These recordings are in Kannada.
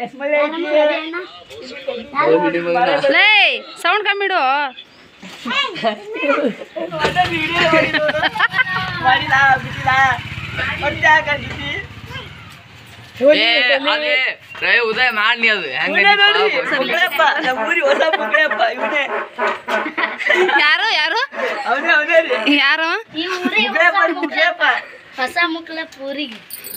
ಲೇ ಸೌಂಡ್ ಕಮ್ಮಿ ಇಡು ಏ, ಅದೇ ರವಿ ಉದಯ ಮಾಡಿ ಅದು ಹೆಂಗ ಯಾರು ಯಾರು ಯಾರು ಈ ಊರಿಗೆ ಹೊಸ ಮುಕ್ಲಪ್ಪ ಹೊಸ ಮುಕ್ಲ ಪೂರಿಗೆ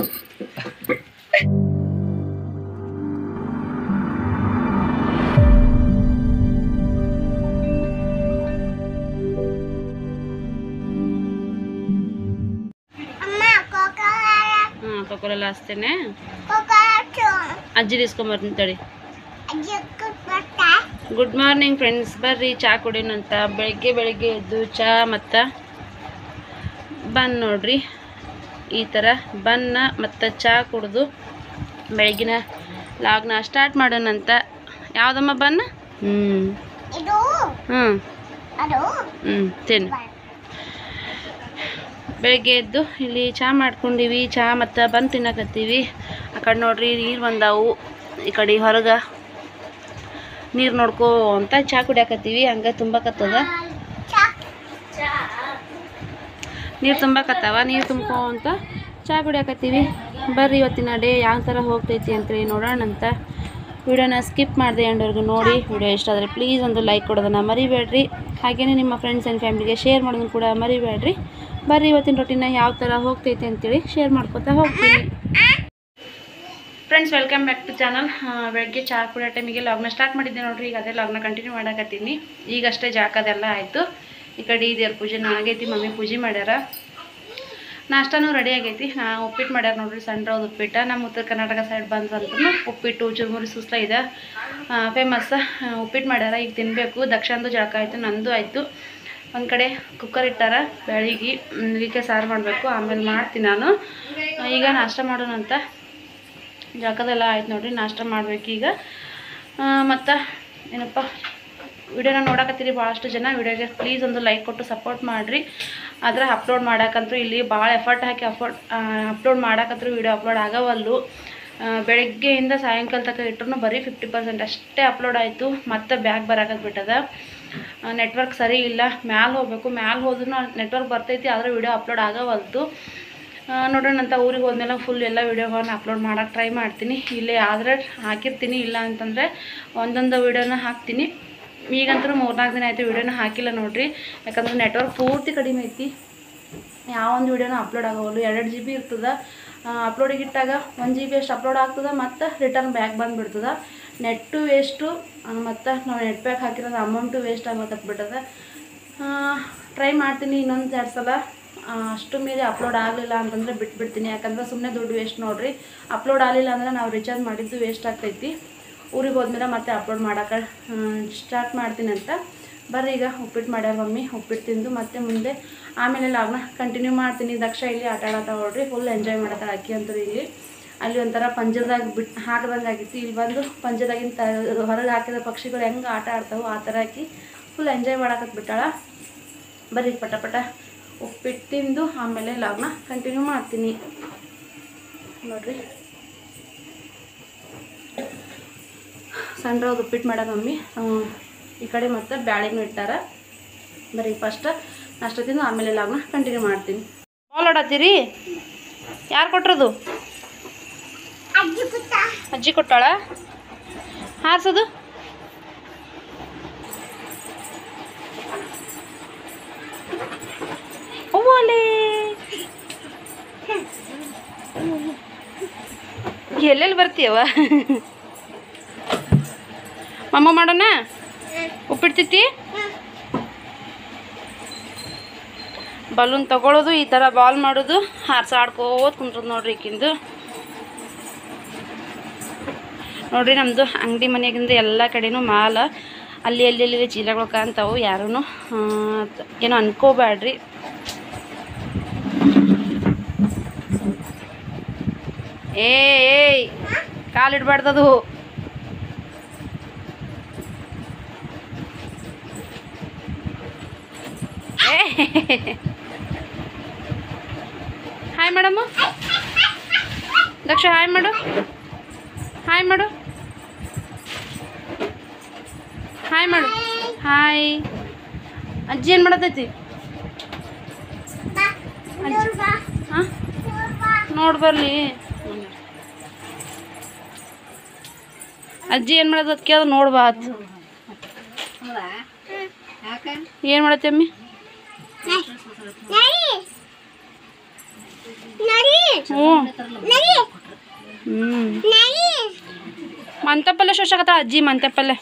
ಹಾಂ ಕೊಕೊಲೆಲ್ಲ ಹಚ್ತೇನೆ ಅಜ್ಜಿ ಇಸ್ಕೊಂಬರ್ತೀನಿ ತಡಿ ಗುಡ್ ಮಾರ್ನಿಂಗ್ ಫ್ರೆಂಡ್ಸ್ ಬರ್ರಿ ಚಾ ಕುಡಿಯೋಣಂತ ಬೆಳಗ್ಗೆ ಬೆಳಗ್ಗೆ ಎದ್ದು ಚಾ ಮತ್ತು ಬನ್ ನೋಡ್ರಿ ಈ ಥರ ಬನ್ನ ಮತ್ತು ಚಾ ಕುಡಿದು ಬೆಳಗಿನ ಲಾಗ್ನ ಸ್ಟಾರ್ಟ್ ಮಾಡೋಣಂತ ಯಾವುದಮ್ಮ ಬನ್ನ ಹ್ಞೂ ಹ್ಞೂ ಹ್ಞೂ ತಿನ್ನು ಬೆಳಗ್ಗೆ ಎದ್ದು ಇಲ್ಲಿ ಚಹಾ ಮಾಡ್ಕೊಂಡಿವಿ ಚಹಾ ಮತ್ತು ಬಂದು ತಿನ್ನಕತ್ತೀವಿ ಆ ಕಡೆ ನೋಡ್ರಿ ನೀರು ಬಂದಾವು ಈ ಕಡೆ ಹೊರಗೆ ನೀರು ನೋಡ್ಕೋ ಅಂತ ಚಹಾ ಕುಡಿಯಾಕತ್ತೀವಿ ಹಂಗೆ ತುಂಬಕತ್ತದ ನೀರು ತುಂಬಕತ್ತಾವ ನೀರು ತುಂಬ್ಕೋ ಅಂತ ಚಹಾ ಕುಡಿಯಾಕತ್ತೀವಿ ಬರ್ರಿ ಇವತ್ತಿನ ಡೇ ಯಾವ ಥರ ಹೋಗ್ತೈತಿ ಅಂತೇಳಿ ನೋಡೋಣ ಅಂತ ವಿಡಿಯೋನ ಸ್ಕಿಪ್ ಮಾಡಿದೆ ಎಂಡವರೆಗೂ ನೋಡಿ ವಿಡಿಯೋ ಇಷ್ಟ ಆದರೆ ಪ್ಲೀಸ್ ಒಂದು ಲೈಕ್ ಕೊಡೋದನ್ನು ಮರಿಬೇಡ್ರಿ ಹಾಗೆಯೇ ನಿಮ್ಮ ಫ್ರೆಂಡ್ಸ್ ಆ್ಯಂಡ್ ಫ್ಯಾಮಿಲಿಗೆ ಶೇರ್ ಮಾಡೋದನ್ನು ಕೂಡ ಮರಿಬೇಡ್ರಿ ಬರ್ರಿ ಇವತ್ತಿನ ರೊಟ್ಟಿನ ಯಾವ ಥರ ಹೋಗ್ತೈತೆ ಅಂತೇಳಿ ಶೇರ್ ಮಾಡ್ಕೊತಾ ಹೋಗ್ತೀನಿ friends welcome back to channel ಬೆಳಗ್ಗೆ ಚಹಾ ಕುಡಿಯೋ ಟೈಮಿಗೆ ಲಾಗ್ನ ಸ್ಟಾರ್ಟ್ ಮಾಡಿದ್ದೆ ನೋಡ್ರಿ ಈಗ ಅದೇ ಲಾಗ್ನ ಕಂಟಿನ್ಯೂ ಮಾಡಕತ್ತೀನಿ ಈಗಷ್ಟೇ ಜಾಕದೆಲ್ಲ ಆಯಿತು ಈ ಕಡೆ ದೇವ್ರ ಪೂಜೆ ಆಗೈತಿ ಮಮ್ಮಿ ಪೂಜೆ ಮಾಡ್ಯಾರ ನಾಷ್ಟಾನು ರೆಡಿ ಆಗೈತಿ ನಾ ಉಪ್ಪಿಟ್ಟು ಮಾಡ್ಯಾರ ನೋಡ್ರಿ ಸಣ್ಣ ರೌದ್ ಉಪ್ಪಿಟ್ಟು ನಮ್ಮ ಉತ್ತರ ಕರ್ನಾಟಕ ಸೈಡ್ ಬಂದ್ರಂತೂ ಉಪ್ಪಿಟ್ಟು ಚುರುಮುರಿ ಸುಸ್ಲ ಇದೆ ಫೇಮಸ್ ಉಪ್ಪಿಟ್ಟು ಮಾಡ್ಯಾರ ಈಗ ತಿನ್ನಬೇಕು ದಕ್ಷಂದು ಜಳಕ ಆಯಿತು ನಂದು ಆಯಿತು ಒಂದು ಕಡೆ ಕುಕ್ಕರ್ ಇಟ್ಟಾರ ಬೆಳಿಗ್ಗೆ ಇದಕ್ಕೆ ಸಾರು ಮಾಡಬೇಕು ಆಮೇಲೆ ಮಾಡ್ತೀನಿ ನಾನು ಈಗ ನಾಷ್ಟ ಮಾಡೋಣಂತ ಜಳಕದೆಲ್ಲ ಆಯ್ತು ನೋಡ್ರಿ ನಾಷ್ಟ ಮಾಡ್ಬೇಕೀಗ ಮತ್ತು ಏನಪ್ಪ ವಿಡಿಯೋನ ನೋಡಕತ್ತೀರಿ ಭಾಳಷ್ಟು ಜನ ವಿಡಿಯೋಗೆ ಪ್ಲೀಸ್ ಒಂದು ಲೈಕ್ ಕೊಟ್ಟು ಸಪೋರ್ಟ್ ಮಾಡಿರಿ ಆದರೆ ಅಪ್ಲೋಡ್ ಮಾಡಕ್ಕಂತೂ ಇಲ್ಲಿ ಭಾಳ ಎಫರ್ಟ್ ಹಾಕಿ ಅಫೋರ್ಡ್ ಅಪ್ಲೋಡ್ ಮಾಡಕ್ಕಂತೂ ವಿಡಿಯೋ ಅಪ್ಲೋಡ್ ಆಗವಲ್ಲು ಆ, ಬೆಳಗ್ಗೆಯಿಂದ ಸಾಯಂಕಾಲ ತನಕ ಇಟ್ರು ಬರೀ ಫಿಫ್ಟಿ ಪರ್ಸೆಂಟ್ ಅಷ್ಟೇ ಅಪ್ಲೋಡ್ ಆಯಿತು ಮತ್ತೆ ಬ್ಯಾಗ್ ಬರಾಕತ್ಬಿಟ್ಟದ ನೆಟ್ವರ್ಕ್ ಸರಿ ಇಲ್ಲ ಮ್ಯಾಲೆ ಹೋಗ್ಬೇಕು ಮ್ಯಾಲೆ ಹೋದ್ರೂ ನೆಟ್ವರ್ಕ್ ಬರ್ತೈತಿ ಆದರೆ ವಿಡಿಯೋ ಅಪ್ಲೋಡ್ ಆಗವಲ್ತು ಆ, ನೋಡೋಣ ಅಂತ ಊರಿಗೆ ಹೋದ್ಮೇಲೆ ಫುಲ್ ಎಲ್ಲ ವೀಡಿಯೋಗಳನ್ನ ಅಪ್ಲೋಡ್ ಮಾಡೋಕ್ಕೆ ಟ್ರೈ ಮಾಡ್ತೀನಿ ಇಲ್ಲೇ ಆದರೆ ಹಾಕಿರ್ತೀನಿ ಇಲ್ಲ ಅಂತಂದರೆ ಒಂದೊಂದು ವೀಡಿಯೋನ ಹಾಕ್ತೀನಿ ಈಗಂತೂ ಮೂರ್ನಾಲ್ಕು ದಿನ ಆಯಿತು ವೀಡಿಯೋನ ಹಾಕಿಲ್ಲ ನೋಡ್ರಿ ಯಾಕಂದ್ರೆ ನೆಟ್ವರ್ಕ್ ಪೂರ್ತಿ ಕಡಿಮೆ ಐತಿ ಯಾವ ಒಂದು ವೀಡಿಯೋನ ಅಪ್ಲೋಡ್ ಆಗೋವಲ್ಲು ಎರಡು ಜಿ ಬಿ ಇರ್ತದೆ ಅಪ್ಲೋಡಿಗೆ ಇಟ್ಟಾಗ ಒಂದು ಜಿ ಬಿ ಅಷ್ಟು ಅಪ್ಲೋಡ್ ಆಗ್ತದೆ ಮತ್ತು ರಿಟರ್ನ್ ಬ್ಯಾಕ್ ಬಂದುಬಿಡ್ತದೆ ನೆಟ್ಟು ವೇಸ್ಟು ಮತ್ತು ನಾವು ನೆಟ್ ಪ್ಯಾಕ್ ಹಾಕಿರೋದು ಅಮೌಂಟು ವೇಸ್ಟ್ ಆಗ್ಲತ್ತಬಿಟ್ಟದ ಟ್ರೈ ಮಾಡ್ತೀನಿ ಇನ್ನೊಂದು ಎರಡು ಸಲ ಆ, ಅಷ್ಟು ಮೀರಿ ಅಪ್ಲೋಡ್ ಆಗಲಿಲ್ಲ ಅಂತಂದರೆ ಬಿಟ್ಬಿಡ್ತೀನಿ ಯಾಕಂದ್ರೆ ಸುಮ್ಮನೆ ದುಡ್ಡು ವೇಸ್ಟ್ ನೋಡ್ರಿ ಅಪ್ಲೋಡ್ ಆಗಲಿಲ್ಲ ಅಂದ್ರೆ ನಾವು ರಿಚಾರ್ಜ್ ಮಾಡಿದ್ದು ವೇಸ್ಟ್ ಆಗ್ತೈತಿ ಊರಿಗೆ ಹೋದ್ಮೇಲೆ ಮತ್ತೆ ಅಪ್ಲೋಡ್ ಮಾಡೋಕೆ ಸ್ಟಾರ್ಟ್ ಮಾಡ್ತೀನಿ ಅಂತ ಬರ್ರಿ ಈಗ ಉಪ್ಪಿಟ್ಟು ಮಾಡ್ಯಾರ ಮಮ್ಮಿ ಉಪ್ಪಿಟ್ಟು ತಿಂದು ಮತ್ತೆ ಮುಂದೆ ಆಮೇಲೆ ಲಾಗ್ನ ಕಂಟಿನ್ಯೂ ಮಾಡ್ತೀನಿ ದಕ್ಷ ಇಲ್ಲಿ ಆಟ ಆಡತ್ತ ನೋಡ್ರಿ ಫುಲ್ ಎಂಜಾಯ್ ಮಾಡತ್ತಾಳ ಅಕ್ಕಿ ಅಂತೂ ಇಲ್ಲಿ ಅಲ್ಲಿ ಒಂಥರ ಪಂಜರದಾಗ ಬಿಟ್ಟು ಹಾಕ್ದಂಗೆ ಆಗಿತ್ತು ಇಲ್ಲಿ ಬಂದು ಪಂಜರದಾಗಿನ ತ ಹೊರಗೆ ಹಾಕಿದ ಪಕ್ಷಿಗಳು ಹೆಂಗೆ ಆಟ ಆಡ್ತಾವೋ ಆ ಥರ ಆಕಿ ಫುಲ್ ಎಂಜಾಯ್ ಮಾಡಕತ್ ಬಿಟ್ಟಾಳ ಬರ್ರಿ ಪಟ ಪಟ ಉಪ್ಪಿಟ್ಟು ತಿಂದು ಆಮೇಲೆ ಲಾಗ್ನ ಕಂಟಿನ್ಯೂ ಮಾಡ್ತೀನಿ ನೋಡ್ರಿ ಸಣ್ಣ ರವ್ದು ಉಪ್ಪಿಟ್ಟು ಮಾಡ್ಯಾರ ಮಮ್ಮಿ ಹ್ಮ್. ಈ ಕಡೆ ಮತ್ತು ಬ್ಯಾಳೆನೂ ಇಟ್ಟಾರ ಬರೀ ಫಸ್ಟ್ ನಾಷ್ಟ ತಿಂದು ಆಮೇಲೆ ಲಾಗ್ನ ಕಂಟಿನ್ಯೂ ಮಾಡ್ತೀನಿ ಬಾಲ್ ಆಡತ್ತೀರಿ ಯಾರು ಕೊಟ್ರದು ಅಜ್ಜಿ ಕೊಟ್ಟಾಳ ಹಾರ್ಸೋದು ಓಲೆ ಎಲ್ಲೆಲ್ಲಿ ಬರ್ತೀಯವ ಮಮ್ಮ ಮಾಡೋಣ ಉಪ್ಪಿಡ್ತೈತಿ ಬಲೂನ್ ತಗೊಳ್ಳೋದು ಈ ಥರ ಬಾಲ್ ಮಾಡೋದು ಹಾರ್ಸಾಡ್ಕೋತ ಕುಂತ್ರದ ನೋಡ್ರಿ ಈಕಿಂದು ನೋಡ್ರಿ ನಮ್ಮದು ಅಂಗಡಿ ಮನೆಗಿಂದ ಎಲ್ಲ ಕಡೆನೂ ಮಾಲ ಅಲ್ಲಿ ಅಲ್ಲಿ ಅಲ್ಲಿ ಚೀಲಗಳು ಕಾಣ್ತಾವು ಯಾರೂ ಏನೋ ಅನ್ಕೋಬೇಡ್ರಿ ಏ ಏಯ್ ಕಾಲಿಡ್ಬಾರ್ದದು ಹಾಯ್ ಮೇಡಮು ದಕ್ಷ ಹಾಯ್ ಮಾಡು ಹಾಯ್ ಮಾಡು ಹಾಯ್ ಮಾಡು ಹಾಯ್ ಅಜ್ಜಿ ಏನು ಮಾಡತೈತಿ ಹಾಂ ನೋಡಿ ಬರ್ಲಿ ಅಜ್ಜಿ ಏನು ಮಾಡದ ಕೇಳ ನೋಡ್ ಬಾ ಆತ್ ಏನು ಮಾಡತ್ತಿ ಅಮ್ಮಿ ಹ್ಞೂ ಹ್ಞೂ ಮಂತಪಲ್ಲೆ ಶೋಷಕತ್ತ ಅಜ್ಜಿ ಮಂತಪಲ್ಲೆ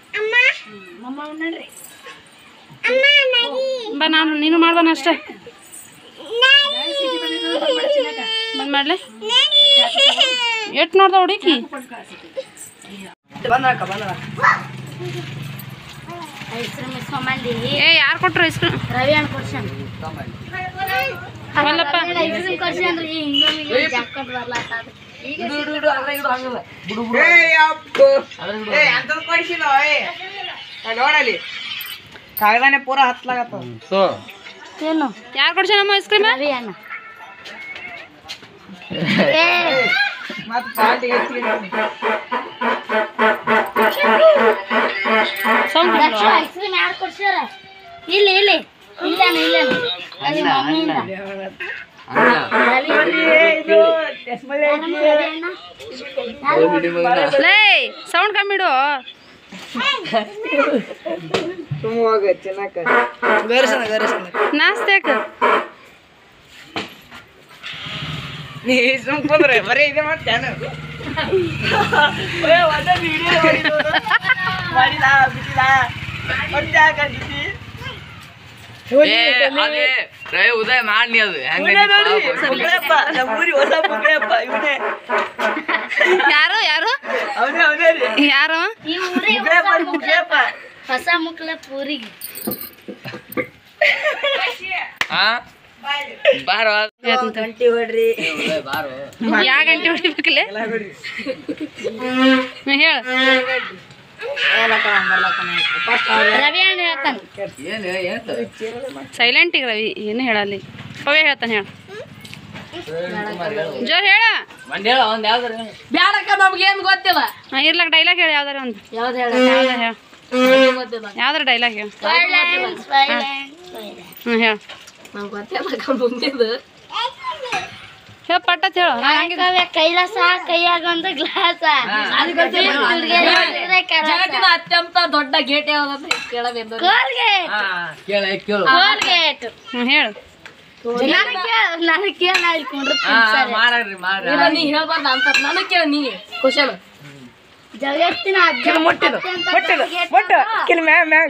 ಬಾ ನಾನು ನೀನು ಮಾಡ್ಬಾನ ಅಷ್ಟೇ ಬಂದ್ ಮಾಡ್ಲೆ ಎಟ್ ನೋಡ್ದ ಹುಡುಕಿ ಬಂದಕ್ಕ ಬಂದ ಐಸ್ ಕ್ರೀಮ್ ಇಸ್ಕೊಂಬಂದಿ ಏ ಯಾರು ಕೊಟ್ರು ಐಸ್ ಕ್ರೀಮ್ ರವಿ ಅಣ್ಣ ಕೊಡ್ಸನ್ ಅವಲ್ಲಪ್ಪ ಐಸ್ ಕ್ರೀಮ್ ಕೊಡ್ಸಿ ಅಂದ್ರೆ ಈ ಹಿಂಗೆ ಜಾಕೆಟ್ ಬರ್ಲಾತ ಈಗ ನೋಡಲಿ ಕಾಗದಾನೆ ಪೂರ ಹತ್ಲಾಗತ್ತ ಏನು ಯಾರು ಕೊಡ್ಸ ನಮ್ಮ ಐಸ್ ಕ್ರೀಮ್ ರವಿ ಅಣ್ಣ ಮತ್ ಪಾರ್ಟಿಗೆ ಹಚ್ಚಿಗೆ ಸೌಂಡ್ ದಕ್ಷ ಐಸ್ ಕ್ರೀಮ್ ಯಾರು ಕೊಡ್ಸ್ಯಾರ ಇಲ್ಲಿ ಇಲ್ಲಿ ಇಲ್ಲೇನು ಇಲ್ಲೇನು ಅಲ್ಲಿ ಮಮ್ಮಿಯಿಂದ ರವಿ ಅಣ್ಣ ರವಿ ಅಣ್ಣ ಲೇ ಸೌಂಡ್ ಕಮ್ಮಿ ಇಡು ಸುಮ್ಮವಾಗ ಚೆನ್ನಕ ಗರಿಸನ ಗರಿಸನ ನಾಸ್ತ್ಯಾಕ ನೀ ಸುಮ್ ಕುಂದ್ರೆ ಬರೀ ಇದೆ ಮಾಡ್ತೇನೆ ಒಟ್ಟ ವಿಡಿಯೋ ಮಾಡಿದ ಬಿಟ್ಟಿದ ಮತ್ತೆ ಹಾಕಿಸಿ ಉದಯ ಮಾಡಿ ಅದು ನಮ್ಮೂರಿ ಹೊಸ ಪುಗ್ಳೆಪ್ಪ ಇವನೇ ಯಾರು ಯಾರು ಅವನೇ ಅವನೇ ರೀ ಯಾರು ಈ ಊರಿಗೆ ಪುಗ್ಳೆಪ್ಪ ರೀ, ಪುಗ್ಳೆಪ್ಪ ಹೊಸ ಮುಕ್ಲ ಪೂರಿಗೆ ಬಾರೋ ಗಂಟಿ ಹೊಡ್ರಿ ಉದಯ ಬಾರೋ ಯಾ ಗಂಟೆ ಹೊಡಿಬೇಕಲ್ಲೇ ಎಲ್ಲ ಬಿಡ್ರಿ ಹೇಳ ರವಿ ಅಣ್ಣ ಹೇಳ್ತಾನೆ ಏನು ಏನು ಸೈಲೆಂಟ್ ಈಗ ರವಿ ಏನು ಹೇಳಲ್ಲಿ ಪವೇ ಹೇಳ್ತಾನೆ ಹೇಳ ಜೋರ್ ಹೇಳ ಮಂಡ್ಯ ಹೇಳ ಒಂದ್ ಯಾವ್ದಾರ ಬ್ಯಾಡಕ್ಕ ನಮ್ಗೇನು ಗೊತ್ತಿಲ್ಲ ಹಾ, ಇರ್ಲಕ್ ಡೈಲಾಗ್ ಹೇಳಿ ಯಾವ್ದಾರ ಒಂದು ಯಾವ್ದು ಹೇಳ ಯಾವ್ದಾರ ಹೇಳ ಯಾವ್ದಾರ ಡೈಲಾಗ್ ಹೇಳ ಹ್ಞೂ ಹೇಳ ಹೇಳ ಪಟ್ಟತ್ ಹೇಳು ನಾ ಹಂಗೆ ಕವ್ಯ ಕೈಲಾಸ ಕೈಯಾಗ ಒಂದು ಗ್ಲಾಸ ಜಗತ್ತಿನ ಅತ್ಯಂತ ದೊಡ್ಡ ಗೇಟ್ ಯಾವ್ದಂದ್ರೆ ಕೇಳಬೇಕು ಕೋಲ್ಗೇಟ್ ಕೇಳ ಕೇಳು ಕೋಲ್ಗೇಟ್ ಹ್ಞೂ ಹೇಳು ನನಗೆ ಕೇಳ ನನಗೆ ಕೇಳ ನಾ ಇಲ್ಲಿ ಹಾ ಕುಂಡಿರ್ತೀನಿ ಸರಿ ಮಾಡ್ರಿ ಮಾಡ್ರಿ ನೀ ಹೇಳ್ಬಾರ್ದು ಅಂತ ನನಗೆ ಕೇಳ ನೀ ಕ್ವಶನ್ ಜಗತ್ತಿನ ಅತ್ಯಂತ ಮುಟ್ಟಿದು ಮುಟ್ಟಿದು gate ಮುಟ್ಟು ಕಿಲ್ ಮ್ಯಾಗ ಮ್ಯಾಗ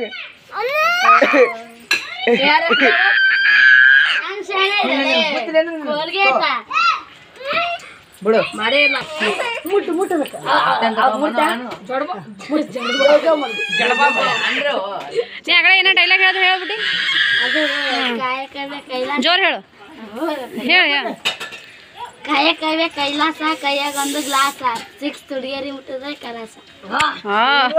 ನಾನ್ ಶಾಣೆ ಇದ್ದೀನಿ. ಕೋಲ್ಗೇಟ ಬಿಡು ಮಾಡೇ ಇಲ್ಲ ನೀ ಆಗಲೇ ಏನೋ ಡೈಲಾಗ್ ಹೇಳೋದು ಹೇಳ್ಬಿಟ್ಟು ಅದು ಕಾಯಕವೇ ಕೈಲಾಸ ಜೋರ್ ಹೇಳು ಹೇಳು ಹೇಳು ಕಾಯಕವೇ ಕೈಲಾಸ ಕೈಯಾಗ ಒಂದು ಗ್ಲಾಸ ಸಿಕ್ಸ್ ತುಡಿಯರಿ ಮುಟ್ಟಿದ್ರೆ ಕಲಾಸ ಹಾಂ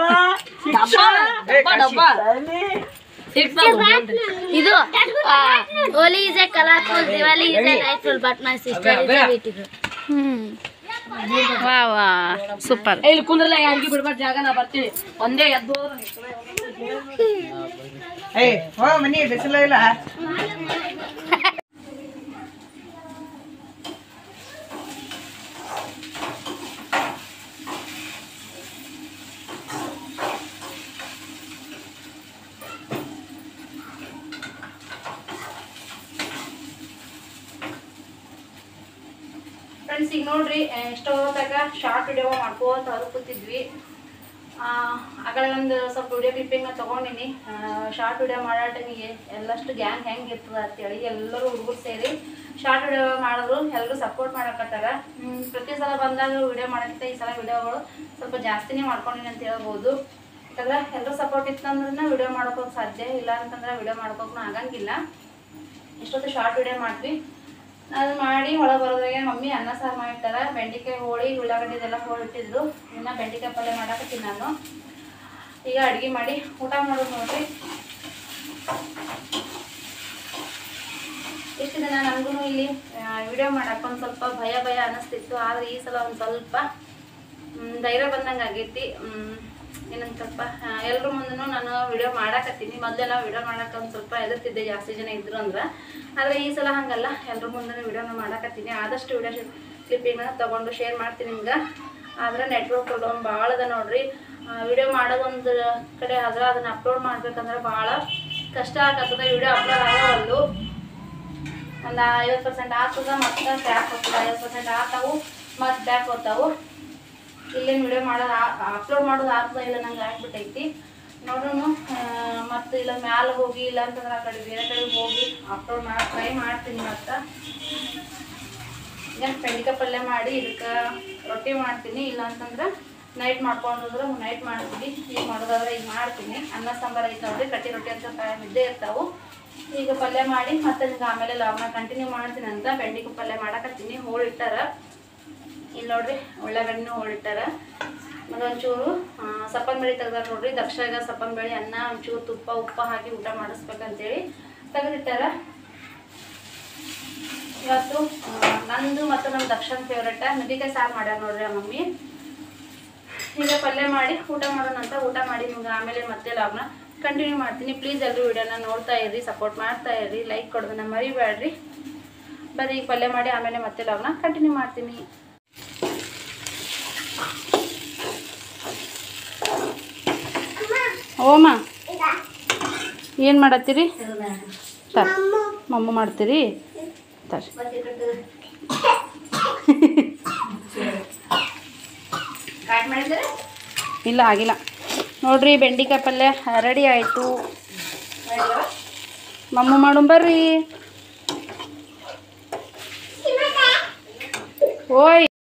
ಇದು Holi is a colourful Diwali is a lifeful but my sister is a beautiful ಹ್ಞೂ ವಾ ವಾ ಸೂಪರ್ ಇಲ್ಲಿ ಕುಂದ್ರಲ್ಲ ಯಾರಿಗೂ ಬಿಡ್ಬಾರ್ದು ಜಾಗ ನಾ ಬರ್ತೀನಿ ಒಂದೇ ಎದ್ದು ಹೋದ್ರೆ ಏಯ್ ಹೋ ಮನಿ ಬಿಸಿಲ ಇಲ್ಲ ಫ್ರೆಂಡ್ಸ್ ಈಗ ನೋಡ್ರಿ ಎಷ್ಟೋ ಹೊತ್ತಾಗ ಶಾರ್ಟ್ ವಿಡಿಯೋ ಮಾಡ್ಕೋತ ಹೊರಗೆ ಕೂತಿದ್ವಿ ಆಗಲೇ ಒಂದು ಸ್ವಲ್ಪ ವಿಡಿಯೋ ಕ್ಲಿಪ್ಪಿಂಗ್ನ ತೊಗೊಂಡಿನಿ ಶಾರ್ಟ್ ವಿಡಿಯೋ ಮಾಡೋ ಟೈಮಿಗೆ ಎಲ್ಲಷ್ಟು ಗ್ಯಾಂಗ್ ಹೆಂಗೆ ಇರ್ತದೆ ಅಂತೇಳಿ ಎಲ್ಲರೂ ಹುಡುಗರು ಸೇರಿ ಶಾರ್ಟ್ ವಿಡಿಯೋ ಮಾಡಿದ್ರು ಎಲ್ಲರೂ ಸಪೋರ್ಟ್ ಮಾಡಕತ್ತಾರ ಹ್ಮ್, ಪ್ರತಿ ಸಲ ಬಂದಾಗ ವಿಡಿಯೋ ಮಾಡೋಕ್ಕಿಂತ ಈ ಸಲ ವಿಡಿಯೋಗಳು ಸ್ವಲ್ಪ ಜಾಸ್ತಿನೇ ಮಾಡ್ಕೊಂಡಿನಿ ಅಂತ ಹೇಳ್ಬೋದು ಯಾಕಂದ್ರೆ ಎಲ್ಲರೂ ಸಪೋರ್ಟ್ ಇತ್ತಂದ್ರೆ ವಿಡಿಯೋ ಮಾಡ್ಕೋಕೆ ಸಾಧ್ಯ ಇಲ್ಲ ಅಂತಂದ್ರೆ ವಿಡಿಯೋ ಮಾಡ್ಕೋಕೆ ಆಗಂಗಿಲ್ಲ ಇಷ್ಟೊತ್ತು ಶಾರ್ಟ್ ವಿಡಿಯೋ ಮಾಡ್ವಿ ಅದು ಮಾಡಿ ಒಳಗೆ ಬರೋದ್ರಾಗೆ ಮಮ್ಮಿ ಅನ್ನ ಸಾರು ಮಾಡಿಟ್ಟಾರ ಬೆಂಡೆಕಾಯಿ ಹೋಳಿ ಉಳ್ಳಾಗಡ್ಡಿ ಇದೆಲ್ಲ ಹೋಳಿಟ್ಟಿದ್ರು ಇನ್ನು ಬೆಂಡೆಕಾಯಿ ಪಲ್ಯ ಮಾಡಾಕತ್ತೀನಿ ನಾನು ಈಗ ಅಡುಗೆ ಮಾಡಿ ಊಟ ಮಾಡೋದು ನೋಡ್ರಿ ಇಷ್ಟು ದಿನ ನನಗೂ ಇಲ್ಲಿ ವಿಡಿಯೋ ಮಾಡಕ್ಕೆ ಒಂದು ಸ್ವಲ್ಪ ಭಯ ಭಯ ಅನ್ನಿಸ್ತಿತ್ತು ಆದರೆ ಈ ಸಲ ಒಂದು ಸ್ವಲ್ಪ ಮ್, ಧೈರ್ಯ ಬಂದಂಗೆ ಆಗೈತಿ ಮ್, ಇನ್ನೊಂದು ಸ್ವಲ್ಪ ಎಲ್ಲರ ಮುಂದೂ ನಾನು ವಿಡಿಯೋ ಮಾಡಾಕತ್ತೀನಿ ಮೊದಲೆಲ್ಲ ವಿಡಿಯೋ ಮಾಡಕ್ಕೆ ಒಂದು ಸ್ವಲ್ಪ ಎದುರ್ತಿದ್ದೆ ಜಾಸ್ತಿ ಜನ ಇದ್ರು ಅಂದ್ರೆ ಆದರೆ ಈ ಸಲ ಹಂಗಲ್ಲ ಎಲ್ಲರ ಮುಂದೆ ವಿಡಿಯೋನ ಮಾಡಾಕತ್ತೀನಿ ಆದಷ್ಟು ವಿಡಿಯೋ ಕ್ಲಿಪ್ಪಿಂಗ್ನ ತೊಗೊಂಡು ಶೇರ್ ಮಾಡ್ತೀನಿ ನಿಮ್ಗೆ ಆದ್ರೆ ನೆಟ್ವರ್ಕ್ ಪ್ರಾಬ್ಲಮ್ ಭಾಳ ಅದ ನೋಡ್ರಿ ವಿಡಿಯೋ ಮಾಡೋದೊಂದು ಕಡೆ ಆದ್ರೆ ಅದನ್ನ ಅಪ್ಲೋಡ್ ಮಾಡ್ಬೇಕಂದ್ರೆ ಭಾಳ ಕಷ್ಟ ಆಗತ್ತದ ವಿಡಿಯೋ ಅಪ್ಲೋಡ್ ಆಗೋವಲ್ಲು ಒಂದು ಐವತ್ತು ಪರ್ಸೆಂಟ್ ಆಗ್ತದ ಮತ್ತೆ ಬ್ಯಾಕ್ ಹೋಗ್ತದೆ ಐವತ್ತು ಪರ್ಸೆಂಟ್ ಆಗ್ತಾವು ಮತ್ತೆ ಬ್ಯಾಕ್ ಹೋಗ್ತಾವು ಇಲ್ಲೇನು ವಿಡಿಯೋ ಮಾಡೋದು ಅಪ್ಲೋಡ್ ಮಾಡೋದು ಆಗ್ತದ ಇಲ್ಲ ನಂಗೆ ಆಗ್ಬಿಟ್ಟೈತಿ ನೋಡೋಣ ಮತ್ತು ಇಲ್ಲ ಮ್ಯಾಲೆ ಹೋಗಿ ಇಲ್ಲ ಅಂತಂದ್ರೆ ಆ ಕಡೆ ಬೇರೆ ಕಡೆ ಹೋಗಿ ಅಪ್ಲೋಡ್ ಮಾಡಿ ಟ್ರೈ ಮಾಡ್ತೀನಿ ಮತ್ತೆ ಈಗ ಬೆಂಡಿಕಾಯಿ ಪಲ್ಯ ಮಾಡಿ ಇದಕ್ಕೆ ರೊಟ್ಟಿ ಮಾಡ್ತೀನಿ ಇಲ್ಲ ಅಂತಂದ್ರೆ ನೈಟ್ ಮಾಡ್ಕೊಂಡ್ರೆ ನೈಟ್ ಮಾಡ್ತೀನಿ ಈಗ ಮಾಡೋದಾದ್ರೆ ಈಗ ಮಾಡ್ತೀನಿ ಅನ್ನ ಸಾಂಬಾರು ಐತೆ ನೋಡ್ರಿ ಕಟ್ಟಿ ರೊಟ್ಟಿ ಅಂತ ಟೈಮ್ ಇದ್ದೇ ಇರ್ತಾವು ಈಗ ಪಲ್ಯ ಮಾಡಿ ಮತ್ತೆ ನಿಮ್ಗೆ ಆಮೇಲೆ ಲಾಗ್ನ ಕಂಟಿನ್ಯೂ ಮಾಡ್ತೀನಿ ಅಂತ ಬೆಂಡಿಕಾಯಿ ಪಲ್ಯ ಮಾಡಕತ್ತೀನಿ ಹೋಳಿಟ್ಟಾರ ಇಲ್ಲಿ ನೋಡ್ರಿ ಉಳ್ಳಾಗಡ್ಡಿನೂ ಹೋಳಿಟ್ಟಾರ ಮತ್ತು ಒಂಚೂರು ಆ, ಸಪ್ಪನ್ ಬೇಳೆ ತೆಗ್ದಾರ ನೋಡ್ರಿ ದಕ್ಷಾಗ ಸಪ್ಪನ್ ಬೇಳೆ ಅನ್ನ ಒಂಚೂರು ತುಪ್ಪ ಉಪ್ಪ ಹಾಕಿ ಊಟ ಮಾಡಿಸ್ಬೇಕಂತೇಳಿ ತೆಗೆದಿಟ್ಟಾರ ಇವತ್ತು ಆ, ನಂದು ಮತ್ತು ನಮ್ಮ ದಕ್ಷಿಣ ಫೇವ್ರೇಟ ನುಗ್ಗಿಕಾಯಿ ಸಾರು ಮಾಡ್ಯಾರ ನೋಡ್ರಿ ಆ ಮಮ್ಮಿ ಈಗ ಪಲ್ಯ ಮಾಡಿ ಊಟ ಮಾಡೋಣ ಅಂತ ಊಟ ಮಾಡಿ ನಿಮ್ಗೆ ಆಮೇಲೆ ಮತ್ತೆ ಲಾಗ್ನ ಕಂಟಿನ್ಯೂ ಮಾಡ್ತೀನಿ ಪ್ಲೀಸ್ ಎಲ್ಲರೂ ವಿಡಿಯೋನ ನೋಡ್ತಾ ಇರ್ರಿ ಸಪೋರ್ಟ್ ಮಾಡ್ತಾ ಇರ್ರಿ ಲೈಕ್ ಕೊಡೋದನ್ನ ಮರಿಬೇಡ್ರಿ ಬರೀ ಈಗ ಪಲ್ಯ ಮಾಡಿ ಆಮೇಲೆ ಮತ್ತೆ ಲಾಗ್ನ ಕಂಟಿನ್ಯೂ ಮಾಡ್ತೀನಿ ಓಮ ಏನು ಮಾಡತ್ತೀರಿ ತರ ಮಮ್ಮ ಮಾಡ್ತೀರಿ ತರ್ ಇಲ್ಲ ಆಗಿಲ್ಲ ನೋಡ್ರಿ ಬೆಂಡಿಕಾಯಿ ಪಲ್ಯ ರೆಡಿ ಆಯಿತು ಮಮ್ಮ ಮಾಡು ಬರ್ರಿ ಓಯ್